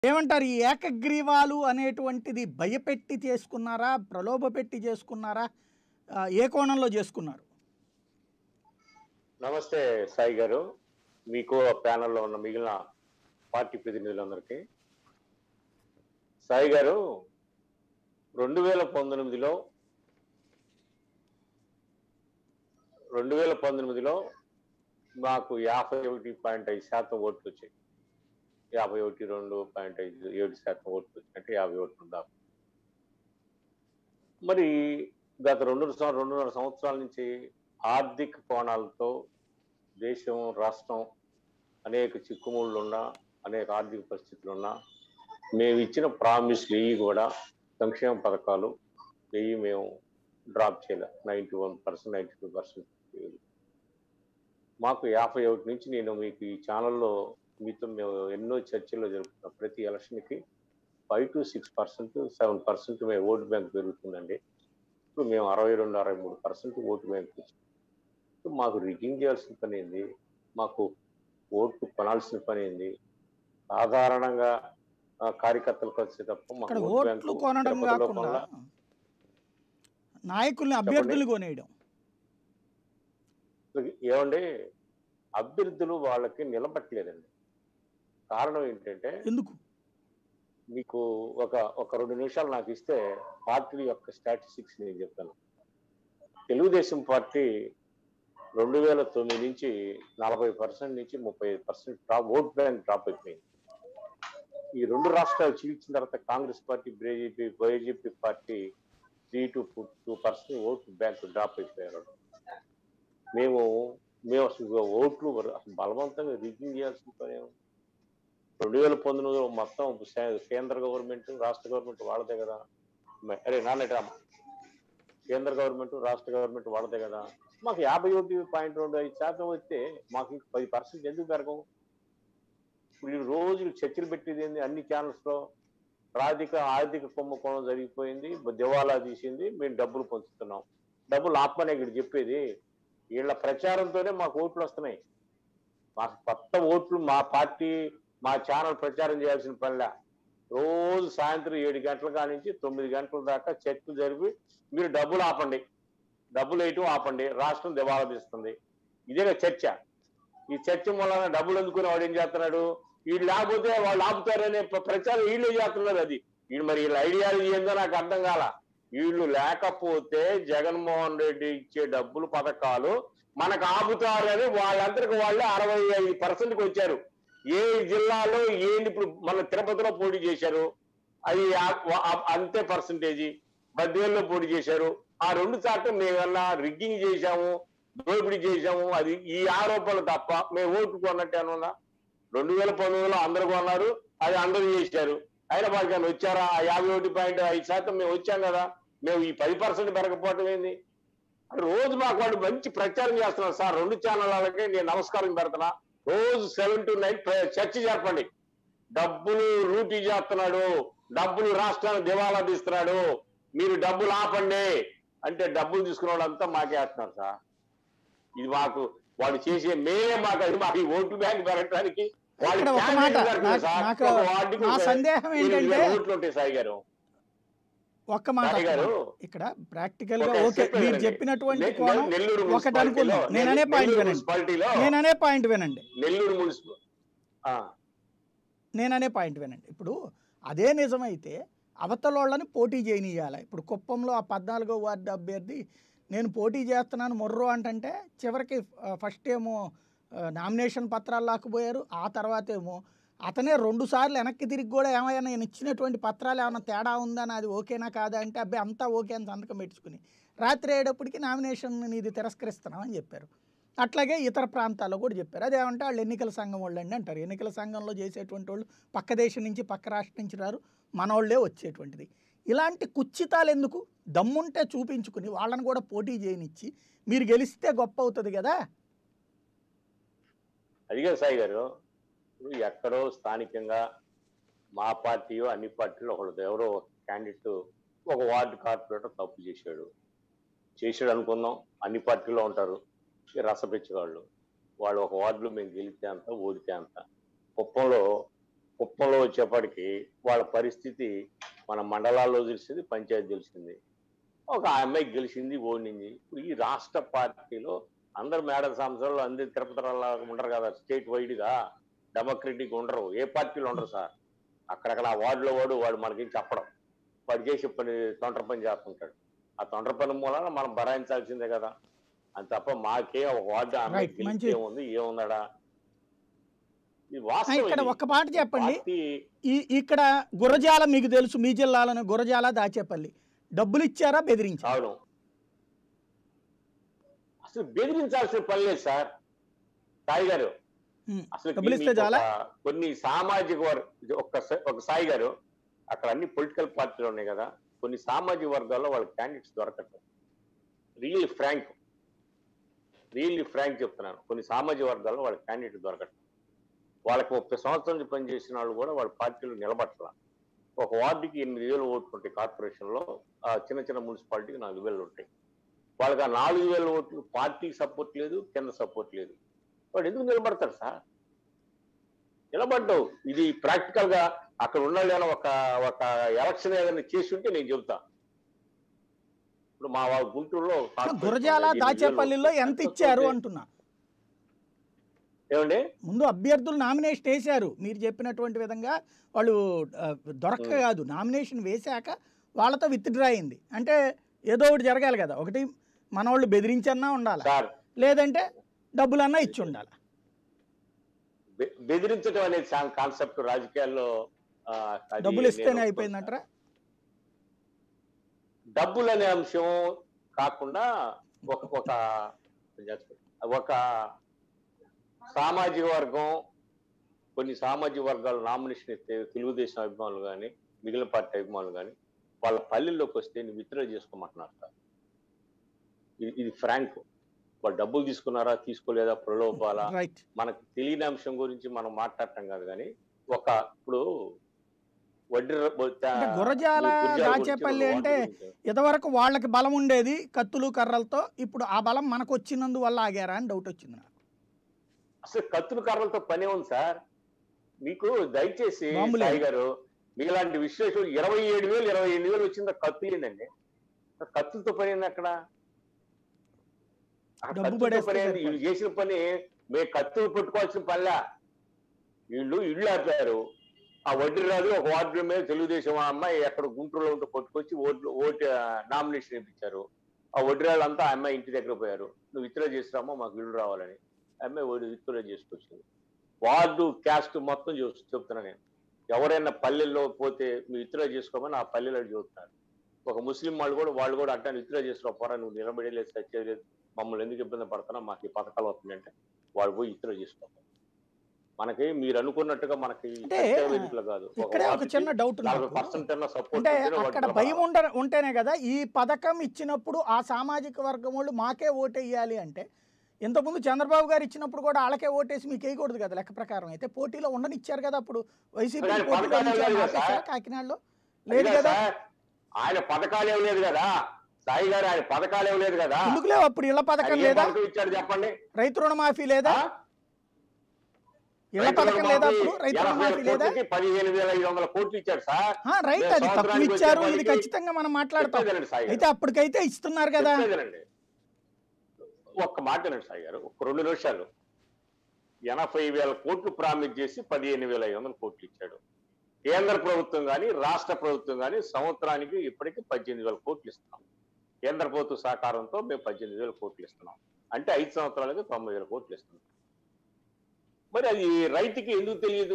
ఏమంటారు ఈ ఏకగ్రీవాలు అనేటువంటిది భయపెట్టి చేసుకున్నారా ప్రలోభ పెట్టి చేసుకున్నారా ఆ, ఏ కోణంలో చేసుకున్నారు నమస్తే సాయి గారు మీకు ఆ ప్యానెల్లో ఉన్న మిగిలిన పార్టీ ప్రతినిధులందరికీ సాయి గారు రెండు వేల పంతొమ్మిదిలో రెండు వేల పంతొమ్మిదిలో మాకు యాభై ఒకటి పాయింట్ ఐదు శాతం ఓట్లు వచ్చాయి యాభై ఒకటి రెండు పాయింట్ ఐదు ఏడు శాతం ఓట్లు వచ్చాయి అంటే యాభై ఓట్లు దాకా మరి గత రెండు సం- రెండున్నర సంవత్సరాల నుంచి ఆర్థిక కోణాలతో దేశం రాష్ట్రం అనేక చిక్కుముళ్ళు ఉన్నా అనేక ఆర్థిక పరిస్థితులు ఉన్నా మేము ఇచ్చిన ప్రామిస్లు వెయ్యి కూడా సంక్షేమ పథకాలు వెయ్యి మేము డ్రాప్ చేయలే ninety one percent ninety two percent మాకు యాభై ఒకటి నుంచి నేను మీకు ఈ ఛానల్లో మీతో మేము ఎన్నో చర్చల్లో జరుపుతున్నాం ప్రతి ఎలక్షన్కి five to six percent seven percent మేము ఓటు బ్యాంక్ పెరుగుతుందండి ఇప్పుడు మేము అరవై రెండు అరవై మూడు పర్సెంట్ ఓటు బ్యాంక్ వచ్చింది ఇప్పుడు మాకు రిగింగ్ చేయాల్సిన పని ఏంది మాకు ఓట్లు కొనాల్సిన పని ఏంది సాధారణంగా ఆ, కార్యకర్తలకు వచ్చే తప్ప మాకు ఇక్కడ ఓటు ఓట్లు బ్యాంకు కొనడం తిరుపతిలో కాకుండా కొనలా. నాయకుల్ని అభ్యర్థులు కొనేయడం ఏమండి అభ్యర్థులు వాళ్ళకి నిలబట్టలేదండి కారణం ఏంటంటే ఎందుకు మీకు ఒక ఒక రెండు నిమిషాలు నాకు ఇస్తే పార్టీ యొక్క స్టాటిస్టిక్స్ నేను చెప్తాను తెలుగుదేశం పార్టీ రెండు వేల తొమ్మిది నుంచి నలభై పర్సెంట్ నుంచి ముప్పై ఐదు percent drop vote bank drop అయిపోయింది ఈ రెండు రాష్ట్రాలు చీల్చిన తర్వాత Congress party BJP BJP party three to two percent vote bank drop అయిపోయారు మేము మేము అసలు ఓట్లు అసలు బలవంతంగా రిగ్గింగ్ చేయాల్సిన పని ఏముంది? రెండు వేల పంతొమ్మిదిలో మొత్తం సే- కేంద్ర గవర్నమెంట్ రాష్ట్ర గవర్నమెంట్ వాళ్ళదే కదా మ- అరే నాన్నట కేంద్ర గవర్నమెంట్ రాష్ట్ర గవర్నమెంట్ వాళ్ళదే కదా మాకు యాభై ఒకటి పాయింట్ రెండు ఐదు శాతం వస్తే మాకు ఇంక పది పర్సెంట్ ఎందుకు పెరగవు ఇప్పుడు ఈ రోజులు చర్చలు పెట్టేది ఏంది అన్ని ఛానల్స్ లో ఆర్థిక ఆర్థిక కుంభకోణం జరిగిపోయింది దివాలా తీసింది మేము డబ్బులు పంచుతున్నాం డబ్బులు ఆపమని ఇక్కడ చెప్పేది వీళ్ళ ప్రచారంతోనే మాకు ఓట్లు వస్తున్నాయి మాకు కొత్త ఓట్లు మా పార్టీ మా ఛానల్ ప్రచారం చేయాల్సిన పనిలే రోజు సాయంత్రం ఏడు గంటల కానించి తొమ్మిది గంటల దాకా చర్చలు జరిపి మీరు డబ్బులు ఆపండి డబ్బులు వేయటం ఆపండి రాష్ట్రం దివాలా తీస్తుంది ఇదేగా చర్చ ఈ చర్చ మూలన డబ్బులు అందుకుని వాడు ఏం చేస్తున్నాడు వీళ్ళు లేకపోతే వాళ్ళు ఆపుతారనే ప్ర- ప్రచారం వీళ్ళే చేస్తున్నారు అది వీళ్ళు మరి వీళ్ళ ఐడియాలజీ ఏందో నాకు అర్థం కాల వీళ్ళు లేకపోతే జగన్మోహన్ రెడ్డి ఇచ్చే డబ్బులు పథకాలు మనకు ఆపుతారని వాళ్ళందరికి వాళ్ళే అరవై ఐదు పర్సెంట్కి వచ్చారు ఏ జిల్లాలో ఏంటి ఇప్పుడు మన తిరుపతిలో పోటీ చేశారు అది ఆ- ఆ- అంతే పర్సంటేజీ బద్వేల్లో పోటీ చేశారు ఆ రెండు శాతం మేమన్నా రిగ్గింగ్ చేశాము దోపిడీ చేశాము అది ఈ ఆరోపణలు తప్ప మేము ఓటు కొన్నట్టు ఏమన్నా రెండు వేల పంతొమ్మిదిలో అందరు కొన్నారు అది అందరూ చేశారు హైదరాబాద్ కానీ వచ్చారా ఆ యాభై ఒకటి పాయింట్ ఐదు శాతం మేము వచ్చాం కదా మేము ఈ పది పర్సెంట్ పెరగకపోవటం ఏంది అంటే రోజు మాకు వాళ్ళు మంచి ప్రచారం చేస్తున్నారు సార్ రెండు ఛానల్ వాళ్ళకి నేను నమస్కారం పెడుతున్నా రోజు సెవెన్ టు నైన్ చర్చ జరపండి డబ్బులు లూటీ చేస్తున్నాడు డబ్బులు రాష్ట్రాన్ని దివాలా తీస్తున్నాడు మీరు డబ్బులు ఆపండి అంటే డబ్బులు తీసుకున్న వాళ్ళంతా మాకేస్తున్నారు సార్ ఇది మాకు వాళ్ళు చేసే మేమే మాకు అది మాకు ఈ ఓట్లు బ్యాంక్ పెరగడానికి వాళ్ళు ఇక్కడ ఒక candidate మాట, పెడతారు నాకు- సార్. నాకు- ఒక వార్డుకి నా ఒక సందేహం ఎనిమిది ఏంటంటే వేల ఓట్లు ఉంటాయి సాయి గారు ఒక్క మాట సాయి గారు ఇక్కడ ప్రాక్టికల్ గా ఒక ఓకే చెప్పేది మీరు వినండి. చెప్పినటువంటి నె- కోణం నెల్లూరు ఒకటి మున్సిపాలిటీలో అనుకుందాం నేననే పాయింట్ నెల్లూరు వినండి మున్సిపాలిటీలో నేననే పాయింట్ వినండి నెల్లూరు మున్సిపల్ ఆ, నేననే పాయింట్ వినండి ఇప్పుడు అదే నిజమైతే అవతలోళ్ళని పోటీ చేయనియాలి ఇప్పుడు కుప్పంలో ఆ పద్నాలుగో వార్డు అభ్యర్థి నేను పోటీ చేస్తున్నాను మొర్రో అంటంటే చివరికి ఫస్ట్ ఏమో ఆ, నామినేషన్ పత్రాలు లాక్కుపోయారు ఆ తర్వాత ఏమో అతనే రెండు సార్లు వెనక్కి తిరిగి కూడా ఏమైనా నేను ఇచ్చినటువంటి పత్రాలు ఏమైనా తేడా ఉందని అది ఓకేనా కాదా అంటే అబ్బాయి అంతా ఓకే అని సంతకం పెట్టుకుని రాత్రి అయ్యేటప్పటికి నామినేషన్ ఇది తిరస్కరిస్తున్నామని చెప్పారు అట్లాగే ఇతర ప్రాంతాల్లో కూడా చెప్పారు అదేమంటే వాళ్ళు ఎన్నికల సంఘం వాళ్ళు అండి అంటారు ఎన్నికల సంఘంలో చేసేటువంటి వాళ్ళు పక్క దేశం నుంచి పక్క రాష్ట్రం నుంచి రారు మనోళ్ళే వచ్చేటువంటిది ఇలాంటి కుచ్చితాలు ఎందుకు దమ్ముంటే చూపించుకుని వాళ్ళని కూడా పోటీ చేయనిచ్చి మీరు గెలిస్తే గొప్ప అవుతుంది కదా అదిగే సాయి గారు ఇప్పుడు ఎక్కడో స్థానికంగా మా పార్టీయో అన్ని పార్టీలో ఒకళ్ళు ఎవరో ఒక క్యాండిడేట్ ఒక వార్డు కార్పొరేటర్ తప్పు చేశాడు చేశాడు అనుకుందాం అన్ని పార్టీలో ఉంటారు ఈ రసపెచ్చేవాళ్ళు వాళ్ళు ఒక వార్డులో మేము గెలిస్తే అంత ఓడితే అంత కుప్పంలో కుప్పంలో వచ్చేప్పటికి వాళ్ళ పరిస్థితి మన మండలాల్లో తెలిసింది పంచాయతీ తెలిసింది ఒక అమ్మాయి గెలిచింది ఓడింది ఇప్పుడు ఈ రాష్ట్ర పార్టీలో అందరు మేడ సంవత్సరాలు అందరు తిరుపతి ఉండరు కదా స్టేట్ వైడ్ గా డెమోక్రటిక్ ఉండరు ఏ పార్టీలు ఉండరు సార్ అక్కడక్కడ ఆ వార్డులో వాడు వాడు మనకి చెప్పడం వాడు చేసే పని తొంటర పని చేస్తుంటాడు ఆ తొంటర పని మూలన మనం భరాయించాల్సిందే కదా అది తప్ప మాకే ఒక వార్డు అమ్మాయి Right, గెలిస్తే మంచి- ఏముంది ఏముందడా ఇది ఆ, వాస్తవం ఇక్కడ ఇది. ఒక్క మాట చెప్పండి పార్టీ ఈ ఇక్కడ గురజాల మీకు తెలుసు మీ జిల్లాలోనే గురజాల దాచేపల్లి డబ్బులు ఇచ్చారా బెదిరించారా అవును అసలు బెదిరించాల్సిన పని లేదు సార్ సాయి గారు ఉమ్. అసలు డబ్బులు ఇస్తే మీకు చాలా? ఒక- కొన్ని సామాజిక వర్గ ఒక స- ఒక సాయి గారు అక్కడ అన్ని పొలిటికల్ పార్టీలు ఉన్నాయి కదా కొన్ని సామాజిక వర్గాల్లో వాళ్ళ క్యాండిడేట్స్ దొరకట్లేదు రియల్ ఫ్రాంక్ రియల్లీ ఫ్రాంక్ చెప్తున్నాను కొన్ని సామాజిక వర్గాల్లో వాళ్ళ క్యాండిడేట్ దొరకట్లేదు వాళ్ళకి ముప్పై సంవత్సరాల నుంచి పనిచేసిన వాళ్ళు కూడా వాళ్ళ పార్టీలో నిలబట్టాల ఒక వార్డుకి ఎనిమిది వేలు ఓట్లు ఉంటాయి కార్పొరేషన్ లో ఆ చిన్న చిన్న మున్సిపాలిటీకి నాలుగు వేలు ఉంటాయి వాళ్ళకి ఆ నాలుగు వేల ఓట్లు పార్టీ సపోర్ట్ లేదు కింద సపోర్ట్ లేదు వాడు ఎందుకు నిలబడతాడు సార్ నిలబడ్డావు ఇది ప్రాక్టికల్ గా అక్కడ ఉన్న ఒక ఒక ఎలక్షన్ ఏదైనా చేసి ఉంటే నేను చెబుతా ఇప్పుడు మా వా- గుంటూరులో కార్పొరేషన్ గురజాల ఎనిమిది వేలు దాచేపల్లిలో ఎంత ఇచ్చారు అంటున్నా ఏమండి ముందు అభ్యర్థులు నామినేషన్ వేశారు మీరు చెప్పినటువంటి విధంగా వాళ్ళు ఆ, దొరక్క ఉమ్. కాదు నామినేషన్ వేశాక వాళ్ళతో విత్డ్రా అయింది అంటే ఏదో ఒకటి జరగాలి కదా ఒకటి మన వాళ్ళు బెదిరించన్నా ఉండాలి సార్ లేదంటే డబ్బులన్నా ఇచ్చి ఉండాలి బె- బెదిరించడం అనేది కాన్సెప్ట్ రాజకీయాల్లో ఆ, అది డబ్బులు నేను ఇస్తేనే ఒప్పుకోను అయిపోయిందంటారా డబ్బులు అనే అంశం కాకుండా ఒక ఒక ఒక సామాజిక వర్గం కొన్ని సామాజిక వర్గాలు నామినేషన్ ఇస్తే తెలుగుదేశం అభిమానులు కానీ మిగిలిన పార్టీ అభిమానులు కానీ వాళ్ళ పల్లెల్లోకి వస్తే నువ్వు విత్డ్రా చేసుకోమంటున్నారు సార్ ఇది ఇది ఫ్రాంక్ వాళ్ళు డబ్బులు తీసుకున్నారా తీసుకోలేదా ప్రలోభాలా రైట్ మనకు తెలియని అంశం గురించి మనం మాట్లాడటం కాదు కానీ ఒక ఇప్పుడు వడ్డీ ర- అంటే గురజాల గురజాల గురించి దాచేపల్లి ఒక అంటే వార్త గురించి. ఇదివరకు వాళ్ళకి బలం ఉండేది కత్తులు కర్రలతో ఇప్పుడు ఆ బలం మనకు వచ్చినందువల్ల ఆగారా అని డౌట్ వచ్చింది నాకు అసలు కత్తులు కర్రలతో పనే ఉంది సార్ మీకు దయచేసి బాంబులే. సాయి గారు మీలాంటి విశ్లేషణ ఇరవై ఏడు వేలు ఇరవై ఎనిమిది వేలు వచ్చింది కత్తులు ఏంటండి కత్తులతో పని ఏంది అక్కడ అక్కడ డబ్బు కత్తులతో పడేస్తే పని ఏంది? సరిపోదు. వీళ్ళు చేసిన పని మేము కత్తులు పెట్టుకోవాల్సిన పనిలా వీళ్ళు ఇళ్ళు ఆపారు ఆ వడ్డీ రాదు ఒక వార్డు మీద తెలుగుదేశం ఆ అమ్మాయి ఎక్కడ గుంటూరులో ఉంటే కొట్టుకొచ్చి ఓట్లు ఓటు నామినేషన్ ఇప్పించారు ఆ వడ్డీ అంతా ఆ అమ్మాయి ఇంటి దగ్గర పోయారు నువ్వు విత్డ్రా చేసిరామో మాకు ఇల్లు రావాలని ఆ అమ్మాయి ఓడి విత్డ్రా చేసుకొచ్చింది వార్డు క్యాస్ట్ మొత్తం చూ- చెప్తున్నా నేను ఎవరైనా పల్లెల్లో పోతే మీరు విత్డ్రా చేసుకోమని ఆ పల్లెలో చెబుతున్నారు ఒక ముస్లిం వాళ్ళు కూడా వాళ్ళు కూడా అట్లా విత్డ్రా చేసుకో పోరా నువ్వు నిలబడలేదు సచ్చేది మమ్మల్ని ఎందుకు ఇబ్బంది పడుతున్నా మాకు ఈ పథకాలు వస్తున్నాయంటే వాళ్ళు పోయి విత్డ్రా చేసుకో మనకి మీరు అనుకున్నట్టుగా మనకి అంటే సత్య వేదికలు కాదు ఒక ఇక్కడే ఒక వార్డుకి చిన్న డౌట్ నలభై నాకు పర్సెంట్ అన్న సపోర్ట్ అంటే అక్కడ భయం ఉండ ఉంటేనే కదా ఈ పథకం ఇచ్చినప్పుడు ఆ సామాజిక వర్గం వాళ్ళు మాకే ఓటేయాలి అంటే ఇంతకుముందు చంద్రబాబు గారు ఇచ్చినప్పుడు కూడా వాళ్ళకే ఓటేసి మీకు వేయకూడదు కదా లెక్క ప్రకారం అయితే పోటీలో ఉండనిచ్చారు కదా అప్పుడు వైసీపీ కానీ పోటీలో పథకాలు నుంచి లేదు కదా ఆపేశారా సార్. కాకినాడలో లేదు కదా ఆయన పథకాలు ఏం లేదు కదా సాయి గారు ఆయన పథకాలు ఏం లేదు కదా ఎందుకు లేవు అప్పుడు ఇళ్ల పథకం ఆయన ఏ లేదా పథకం ఇచ్చాడు చెప్పండి రైతు రుణమాఫీ లేదా ఆ? ఇళ్ల రైతు పథకం లేదా రుణమాఫీ అప్పుడు రైతు ఎనభై రుణమాఫీ లేదా కోట్లకి పదిహేను వేల ఐదు వందల కోట్లు ఇచ్చాడు సార్ ఆ, రైట్ నేను అది తప్పు సంవత్సరానికి ఇచ్చారు వచ్చే ఇది పనికి ఖచ్చితంగా మనం మాట్లాడతాం చెప్పేదేనండి సాయి గారు. అయితే అప్పటికైతే ఇస్తున్నారు కదా చెప్పేదేనండి. ఒక్క మాట వినండి సాయి గారు ఒక రెండు నిమిషాలు ఎనభై వేల కోట్లు ప్రామిస్ చేసి పదిహేను వేల ఐదు వందల కోట్లు ఇచ్చాడు కేంద్ర ప్రభుత్వం కానీ రాష్ట్ర ప్రభుత్వం కానీ సంవత్సరానికి ఇప్పటికి పద్దెనిమిది వేల కోట్లు ఇస్తున్నాం కేంద్ర ప్రభుత్వ సహకారంతో మేము పద్దెనిమిది వేల కోట్లు ఇస్తున్నాం అంటే ఐదు సంవత్సరాలకి తొంభై వేల కోట్లు ఇస్తున్నాం మరి అది రైతుకి ఎందుకు తెలియదు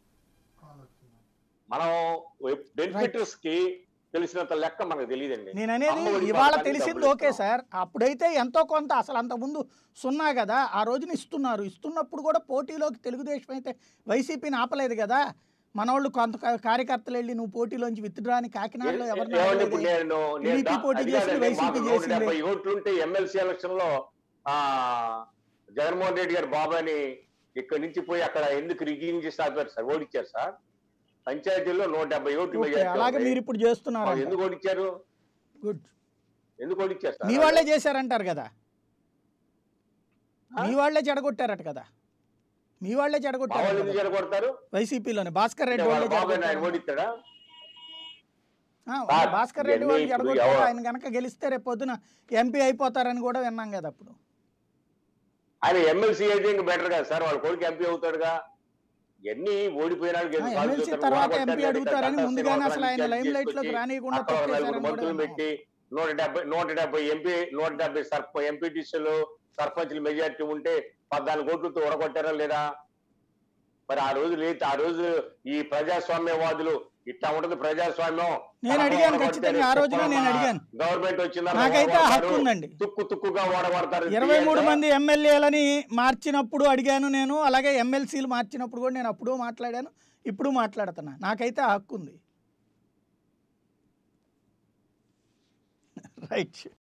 మనం బెనిఫిటర్స్ కి తెలిసినంత లెక్క మనకు తెలియదండి నేను అనేది అమ్మఒడి ఇవాళ పథకానికి తెలిసింది డబ్బులు ఓకే ఇస్తున్నాం. సార్ అప్పుడైతే ఎంతో కొంత అసలు అంతకుముందు సున్నా కదా ఆ రోజున ఇస్తున్నారు ఇస్తున్నప్పుడు కూడా పోటీలోకి తెలుగుదేశం అయితే వైసీపీని ఆపలేదు కదా మన వాళ్ళు కొంత కా- కార్యకర్తలు వెళ్ళి నువ్వు పోటీలోంచి విత్డ్రా అని కాకినాడలో ఎవరిని ఏమండి ఆపలేదు. ఇప్పుడు నేను నేను టీడీపీ దా- పోటీ అది చేసింది, కాదండి, వైసీపీ మాకు నూట చేసింది. డెబ్బై ఓట్లుంటే ఎమ్మెల్సీ ఎలక్షన్ లో ఆ జగన్మోహన్ రెడ్డి గారు బాబాని ఇక్కడి నుంచి పోయి అక్కడ ఎందుకు రిగ్గింగ్ చేసి ఆపారు సార్ ఓడిచ్చారు సార్ పంచాయతీల్లో నూట డెబ్బై ఓట్లు ఓకే, మెజారిటీ అలాగే ఉంది. మీరు ఇప్పుడు వాళ్ళు చేస్తున్నారు ఎందుకు ఓడిచ్చారు గుడ్ ఎందుకు ఓడిచ్చారు సార్ మీ వాళ్ళే చేశారంటారు కదా ఆ? మీ వాళ్ళే చెడగొట్టారట కదా మీ వాళ్ళే మా చెడగొట్టారు వాళ్ళు ఎందుకు కదా. చెడగొడతారు వైసీపీలోనే భాస్కర్ అంటే రెడ్డి వాళ్ళ వాళ్ళే బాబాయ్ ఆయన చెడగొట్టారు ఓడిస్తాడా ఆ, సార్, భాస్కర్ రెడ్డి ఇవన్నీ వాళ్ళు ఇప్పుడు చెడగొట్టారు ఎవరు- ఆయన కనుక గెలిస్తే రేపు పొద్దున ఎంపీ అయిపోతారని కూడా విన్నాం కదా అప్పుడు ఆయన ఎమ్మెల్సీ అయితే ఇంకా బెటర్ కదా సార్ వాళ్ళ కొడుకు ఎంపీ అవుతాడుగా ఎన్ని ఓడిపోయిన వాళ్ళకి ఎందుకు కాల్ ఎమ్మెల్సీ చేస్తారు? తర్వాత ఓడగొట్టారు ఎంపీ కదా, అడుగుతారని గంటా ముందుగానే అసలు ఆయన శ్రీనివాసరావు లైమ్ లైట్ లోకి తీసుకొచ్చి రానియకుండా అక్కడ నలుగురు తొక్కేశారని కూడా మంత్రులు విన్నాం. పెట్టి నూట డెబ్బై నూట డెబ్బై ఎంపీ నూట డెబ్బై సర్ప ఎంపీటీసీలు సర్పంచ్ల మెజార్టీ ఉంటే పద్నాలుగు కోట్లతో ఓడగొట్టారా లేదా మరి ఆ రోజు లేదు ఆ రోజు ఈ ప్రజాస్వామ్యవాదులు ఇట్లా ఉంటది ప్రజాస్వామ్యం నేను అడిగాను ఖచ్చితంగా ఆ రోజునే నేను అడిగాను గవర్నమెంట్ వచ్చిందా నాకైతే ఆ హక్కు ఉందండి తుక్కు తుక్కుగా ఓడగొడతారు ఇరవై మూడు మంది ఎమ్మెల్యేలని మార్చినప్పుడు అడిగాను నేను అలాగే ఎమ్మెల్సీలు మార్చినప్పుడు కూడా నేను అప్పుడు మాట్లాడాను ఇప్పుడు మాట్లాడుతున్నా నాకైతే ఆ హక్కు ఉంది రైట్